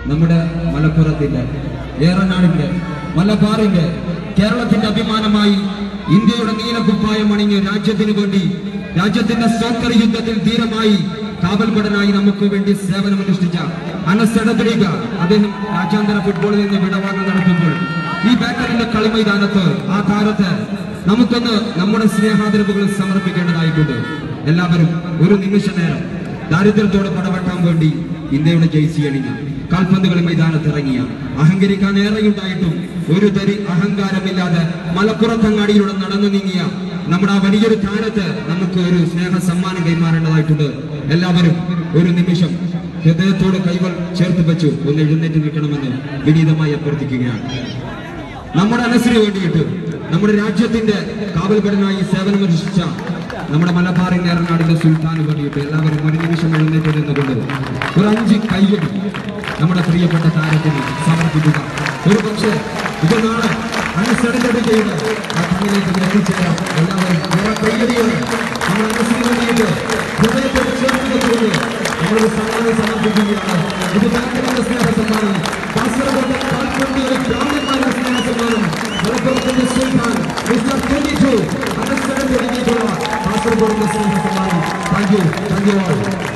നമ്മുടെ മലപ്പുറത്തിന്റെ ഏറനാടിന്റെ മലബാറിന്റെ കേരളത്തിന്റെ അഭിമാനമായി ഇന്ത്യയുടെ നീലക്കുപ്പായം അണിഞ്ഞ് രാജ്യത്തിന് വേണ്ടി രാജ്യത്തിന്റെ സോക്കർ യുദ്ധത്തിൽ ധീരമായി കാവൽപടനായി നമുക്ക് വേണ്ടി സേവനമനുഷ്ഠിച്ച അനസ് എടത്രിക അദ്ദേഹം രാജ്യാന്തര ഫുട്ബോളിൽ നിന്ന് വിടവാങ്ങൽ നടത്തുമ്പോൾ ഈ ബാക്കറിന്റെ കളിമൈതാനത്ത് ആ താരത്ത് നമുക്കൊന്ന് നമ്മുടെ സ്നേഹാദരവുകൾ സമർപ്പിക്കേണ്ടതായിട്ടുണ്ട് എല്ലാവരും ഒരു നിമിഷ നേരം ദാരിദ്ര്യത്തോട് പടവെട്ടാൻ വേണ്ടി ഇന്ത്യയുടെ ജയ്സി അണിഞ്ഞ കാൽപന്ത് കളി മൈതാനത്ത് ഇറങ്ങിയ അഹങ്കരിക്കാൻ ഏറെയുണ്ടായിട്ടും ഒരു തരി അഹങ്കാരമില്ലാതെ മലപ്പുറത്തങ്ങാടിയിലൂടെ നടന്നു നീങ്ങിയ നമ്മുടെ ആ വലിയൊരു താരത്ത് നമുക്ക് ഒരു സ്നേഹ സമ്മാനം കൈമാറേണ്ടതായിട്ടുണ്ട് എല്ലാവരും ഒരു നിമിഷം ഹൃദയത്തോട് കൈകൾ ചേർത്ത് വെച്ചു ഒന്ന് എഴുന്നേറ്റ് നിൽക്കണമെന്ന് വിനീതമായി അഭ്യർത്ഥിക്കുകയാണ് നമ്മുടെ അനസിന് വേണ്ടിയിട്ട് നമ്മുടെ രാജ്യത്തിന്റെ കാവൽപടനായി സേവനമനുഷ്ഠിച്ച നമ്മുടെ മലബാറിൻ ഏറനാടിന്റെ സുൽത്താന് വേണ്ടിയിട്ട് എല്ലാവരും ഒരു നിമിഷം എഴുന്നേറ്റ് നിന്നുകൊണ്ട് ഒരു അഞ്ച് കയ്യടി നമ്മുടെ പ്രിയപ്പെട്ട താരത്തിന് സമർപ്പിക്കുക ഒരു പക്ഷേ ഇത് നാളെ അനുസരിച്ചെടുക്കുകയുടെ ആ കണ്ണിലേക്ക് എത്തിച്ചേരാം എല്ലാവരും കുറെ കയ്യടിയോടെ നമ്മുടെ അനസിന് വേണ്ടിയിട്ട് ഹൃദയത്തോട് ചേർത്ത് വെച്ചുകൊണ്ട് നമ്മളൊരു സമ്മാനം സമർപ്പിക്കുകയാണ് ഇത് ബാങ്കിന്റെ സ്നേഹ സമ്മാനം കാസർഗോഡ് കാൽപ്പന്തിയുടെ ഗ്രാമ്യമായ സ്നേഹ സമ്മാനം മലപ്പുറത്തിന്റെ സുൽത്താൻ മിസ്റ്റർ ട്വന്റി ടു അനുസരിച്ച് കാസർഗോഡിന്റെ സ്നേഹ സമ്മാനം താങ്ക് യു താങ്ക് യു